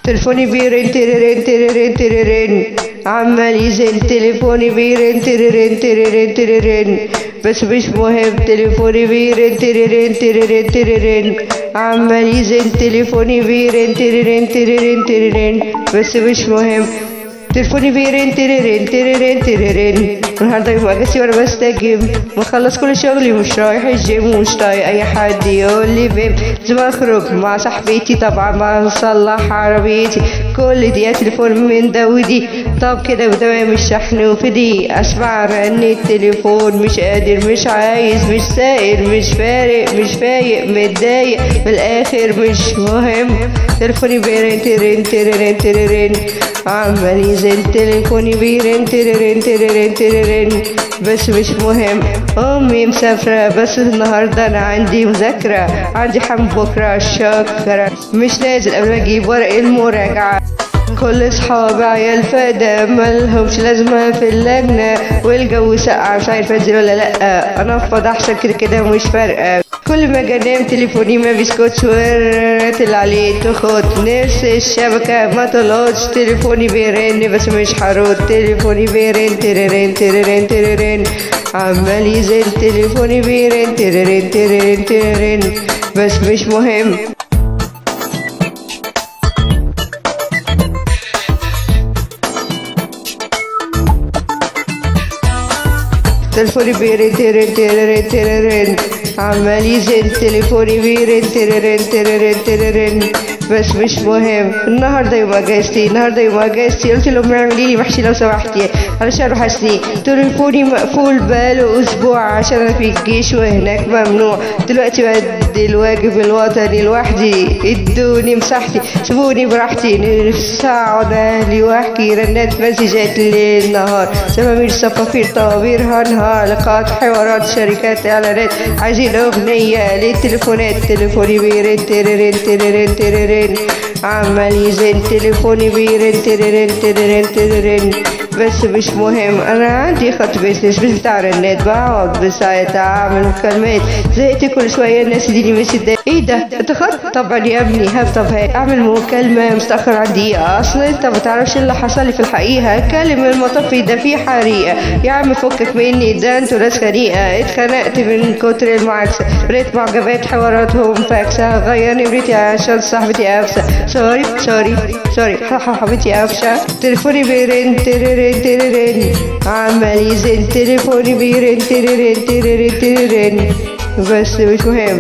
تليفوني بيرن تررن تررن تررن عمال يزن تليفوني بيرن تررن تررن تررن بس مش مهم تليفوني بيرن تررن تررن تررن عمال يزن تليفوني بيرن تررن تررن تررن بس مش مهم تليفوني بيرن تررن تررن تررن النهارده يوم اجازتي وانا بستجم مخلص كل شغلي مش رايح الجيم ومش طايق اي حد يقول لي بيب لازم اخرج مع صاحبتي طبعا ما نصلح عربيتي كل دقيقة تليفون من ده ودي طب كده بدوام الشحن وفدي اسمع رن التليفون مش قادر مش عايز مش سائل مش فارق مش فايق متضايق من الاخر مش مهم تليفوني بيرن ترن ترن ترن عمال يزن تليفوني بيرن ترن ترن ترن بس مش مهم امي مسافرة بس النهاردة انا عندي مذاكرة عندي حم بكرة شكرا مش نازل قبل ما اجيب ورق المراجعة كل صحابي عيال فدا ملهمش لازمة في اللجنة والجو ساقع مش عارفة انزل ولا لأ انا افضل احسن كده كده مش فارقة كل ما اجي انام تليفوني ما بيسكتش والرنات اللي عليه تاخد نفس الشبكة ما طلعتش تليفوني بيرن بس مش هرد تليفوني بيرن تررن تررن تررن عمال يزن تليفوني بيرن تررن تررن تررن بس مش مهم تليفوني بيرن ترن ترن ترن عمال يزن تليفوني بيرن ترن ترن ترن بس مش مهم النهارده يوم اجازتي النهارده يوم اجازتي قلت لهم اعملي لي محشي لو سمحتي علشان اروح اسلي تليفوني مقفول بقاله اسبوع عشان انا في الجيش وهناك ممنوع دلوقتي بدي الواجب الوطني لوحدي ادوني مساحتي سيبوني براحتي نفسي اقعد اهلي واحكي رنات مسجات ليل نهار سمامير صفافير طوابير هنهار لقاءات حوارات شركات اعلانات عايزين اغنيه للتليفونات تليفوني بيرن تررن تررن تررن عمال يزن تليفوني بيرن تررن تررن تررن بس مش مهم انا عندي خط بيزنس مش بتاع رنات بقعد بساعات اعمل مكالمات زهقت كل شويه الناس يديني مسج ايه ده انت خط طبعا يا ابني هب طب هاي اعمل مكالمه مستخر عن دقيقه اصلا انت ما تعرفش اللي حصل لي في الحقيقه هكلم المطفي ده في حريقه يا عم فكك مني ده انتوا ناس خنيقه اتخنقت من كتر المعاكسه بقيت معجبات حواراتهم فاكسه غير نمرتي عشان صاحبتي قافشه سوري سوري سوري حبيبتي قافشه تليفوني بيرن تررن تررن عمال يزن تليفوني بيرن تررن تررن تررن بس مش مهم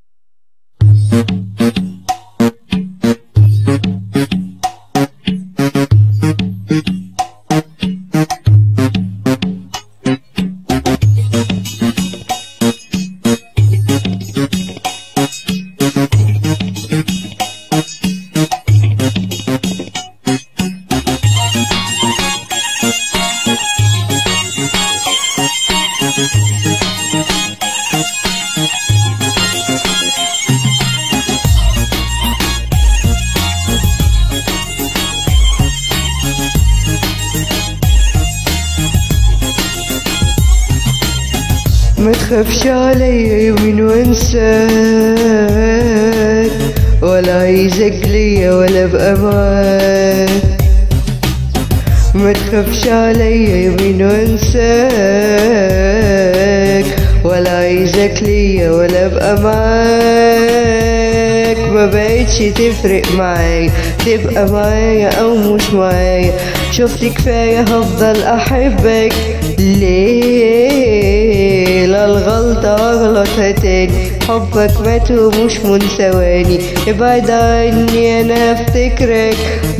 ما تخافش عليا يومين وانساك ولا عايزك ليا ولا ابقى معاك ما تخافش عليا يومين وانساك ولا عايزك ليا ولا ابقى معاك ما بقتش تفرق معايا تبقى معايا او مش معايا شفت كفاية هفضل احبك ليه لا الغلطة اغلطها تاني حبك مات ومش من ثواني ابعد عني انا افتكرك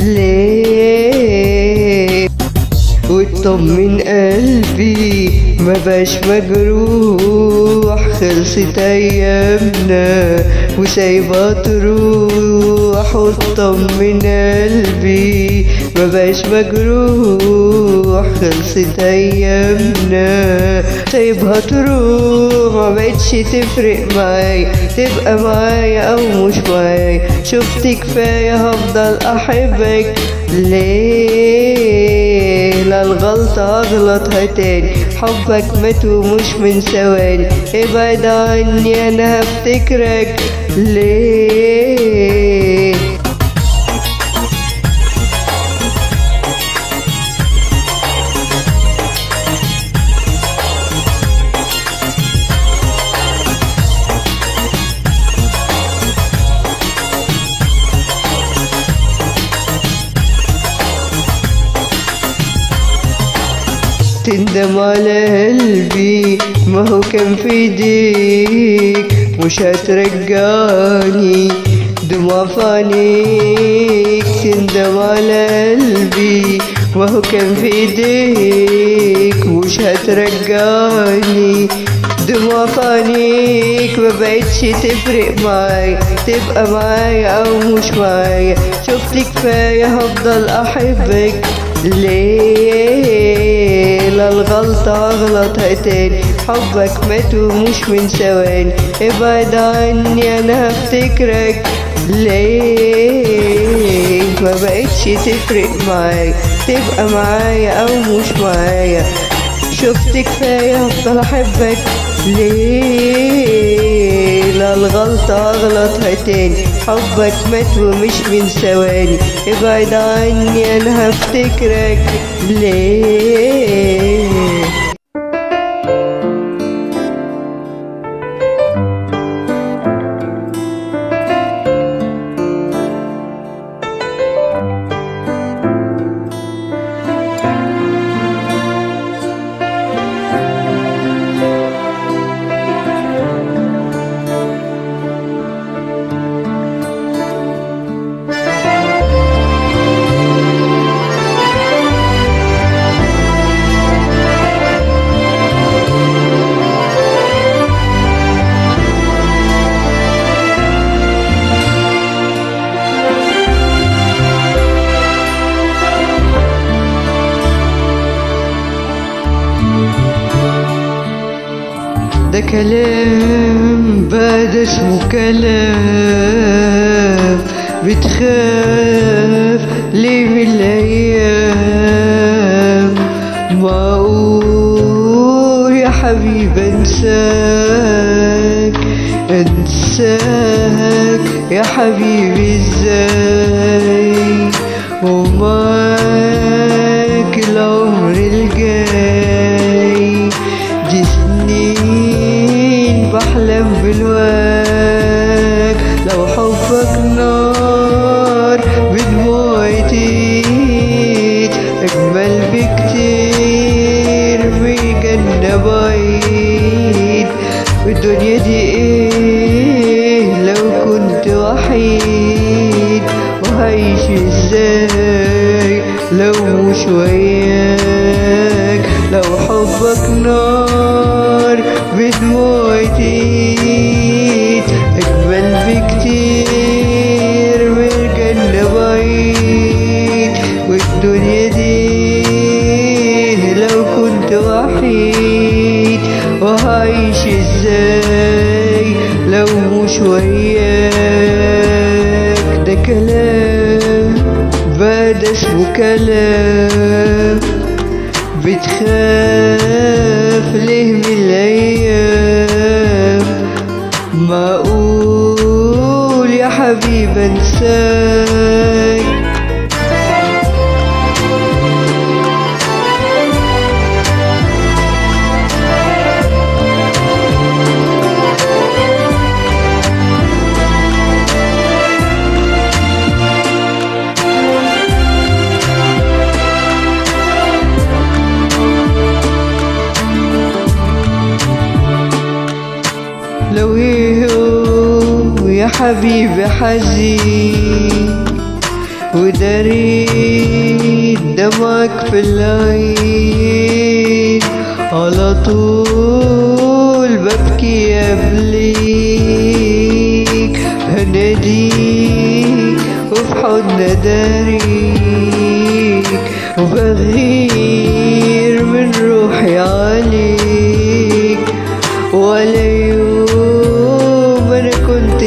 ليه وطمن قلبي ما بقاش مجروح خلصت ايامنا وسايبها تروح وطمن قلبي ما بقاش مجروح خلصت ايامنا سايبها تروح ما بقتش تفرق معايا تبقى معايا او مش معايا شفت كفايه هفضل احبك ليه لا الغلطة اغلطها تاني حبك مات ومش من ثواني ابعد عني انا هفتكرك ليه تندم على قلبي ما هو كان في ايديك مش هترجعني دموع في عينيك تندم على قلبي ما هو كان في ايديك مش هترجعني دموع في عينيك ما بقتش تفرق معايا تبقى معايا او مش معايا شفت كفايه هفضل احبك ليه لا الغلطة اغلطها تاني حبك مات ومش من ثواني ابعد عني انا هفتكرك ليه ما بقتش تفرق معايا تبقى معايا او مش معايا شفت كفاية هفضل احبك ليه لا الغلطة اغلطها تاني حبك مات ومش من ثواني ابعد عني انا هفتكرك ليه ده كلام بعد اسمه كلام بتخاف ليه من الايام معقول يا حبيبي انساك انساك يا حبيبي ازاي ومعاك العمر الجاي دي سنين بحلم بالواك لو حبك نار بدموعي تيت أجمل بكتير من جنة بعيد والدنيا دي ايه لو كنت وحيد وهعيش ازاي لو مش وياك لو حبك نار بدموعي تيت أجمل بكتير من الجنة بعيد والدنيا دي لو كنت وحيد وهعيش ازاي لو مش وياك ده كلام بعد اسمه كلام بتخاف ليه من الايام معقول يا حبيب انساك لو يوم يا حبيبي حزين وداريت دمعك في العين على طول ببكي قبليك هناديك وفي حضن داريك وبغير من روحي عليك ولا يوم انا كنت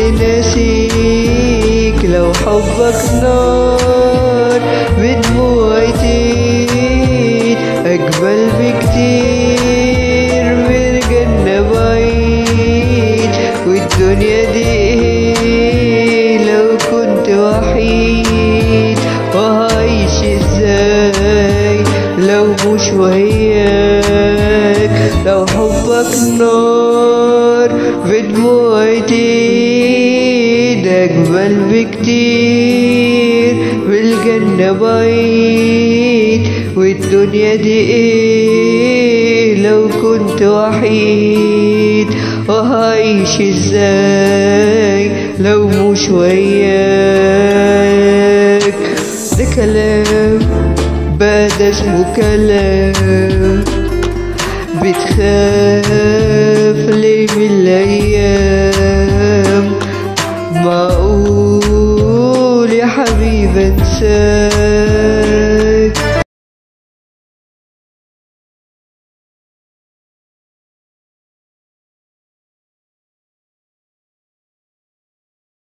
ناسيك لو حبك نار بدموعي تيت اجمل بكتير من جنة بعيد والدنيا دي لو كنت وحيد وهعيش ازاي لو مش وياك لو حبك نار بدموعي تيد أجمل بكتير بالجنة بعيد والدنيا دي ايه كنت وحيد وهعيش ازاي لو مش وياك ده كلام بقى ده اسمه كلام بتخاف ليه من الأيام معقول يا حبيبي انساك